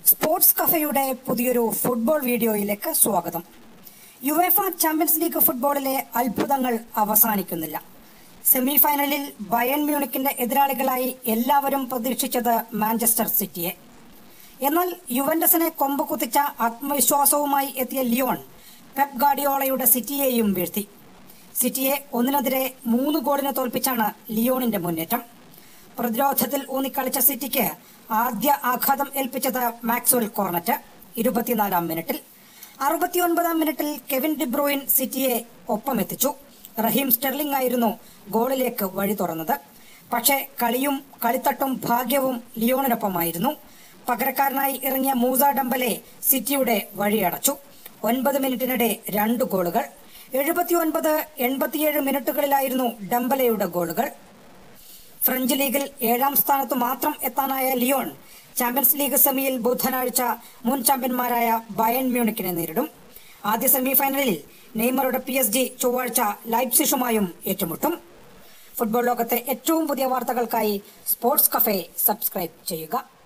sports കഫയുടെ പുതിയൊരു football വീഡിയോയിലേക്ക് സ്വാഗതം യുവേഫ ചാമ്പ്യൻസ് ലീഗ് ഫുട്ബോളിലെ അത്ഭുതങ്ങൾ അവസാനിക്കുന്നില്ല സെമി ഫൈനലിൽ ബയൺ മ്യൂണിക്കിന്റെ എതിരാളികളായി എല്ലാവരും പ്രതീക്ഷിച്ചത് മാഞ്ചസ്റ്റർ സിറ്റിയെ എന്നാൽ യുവന്റസിനെ കൊമ്പ് കുത്തിച്ച ആത്മവിശ്വാസവുമായി എത്തിയ ലിയോൺ പെപ് ഗാഡിയോളയുടെ സിറ്റിയെയും വീഴ്ത്തി സിറ്റിയെ ഒന്നിനെതിരെ മൂന്ന് ഗോളിന് തോൽപ്പിച്ചാണ് ലിയോണിന്റെ മുന്നേറ്റം പ്രതിരോധത്തിൽ ഊന്നിക്കളിച്ച സിറ്റിക്ക് ആദ്യ ആഘാതം ഏൽപ്പിച്ചത് മാക്സ്വൽ കോർണറ്റ് ഇരുപത്തിനാലാം മിനിറ്റിൽ അറുപത്തിയൊൻപതാം മിനിറ്റിൽ കെവിൻ ഡിബ്രോയിൻ സിറ്റിയെ ഒപ്പമെത്തിച്ചു റഹീം സ്റ്റെർലിംഗ് ആയിരുന്നു ഗോളിലേക്ക് വഴി തുറന്നത് പക്ഷേ കളിയും കളിത്തട്ടും ഭാഗ്യവും ലിയോണിനൊപ്പമായിരുന്നു പകരക്കാരനായി ഇറങ്ങിയ മൂസ ഡംബലെ സിറ്റിയുടെ വഴിയടച്ചു ഒൻപത് മിനിറ്റിനിടെ രണ്ട് ഗോളുകൾ എഴുപത്തിയൊൻപത് എൺപത്തിയേഴ് മിനിറ്റുകളിലായിരുന്നു ഡംബലയുടെ ഗോളുകൾ ഫ്രഞ്ച് ലീഗിൽ ഏഴാം സ്ഥാനത്ത് മാത്രം എത്താനായ ലിയോൺ ചാമ്പ്യൻസ് ലീഗ് സെമിയിൽ ബുധനാഴ്ച മുൻ ചാമ്പ്യന്മാരായ ബയൺ മ്യൂണിക്കിനെ നേരിടും ആദ്യ സെമി ഫൈനലിൽ നെയ്മറുടെ പി എസ് ജി ചൊവ്വാഴ്ച ലൈപ്സിഷുമായും ഏറ്റുമുട്ടും ഫുട്ബോൾ ലോകത്തെ ഏറ്റവും പുതിയ വാർത്തകൾക്കായി സ്പോർട്സ് കഫേ സബ്സ്ക്രൈബ് ചെയ്യുക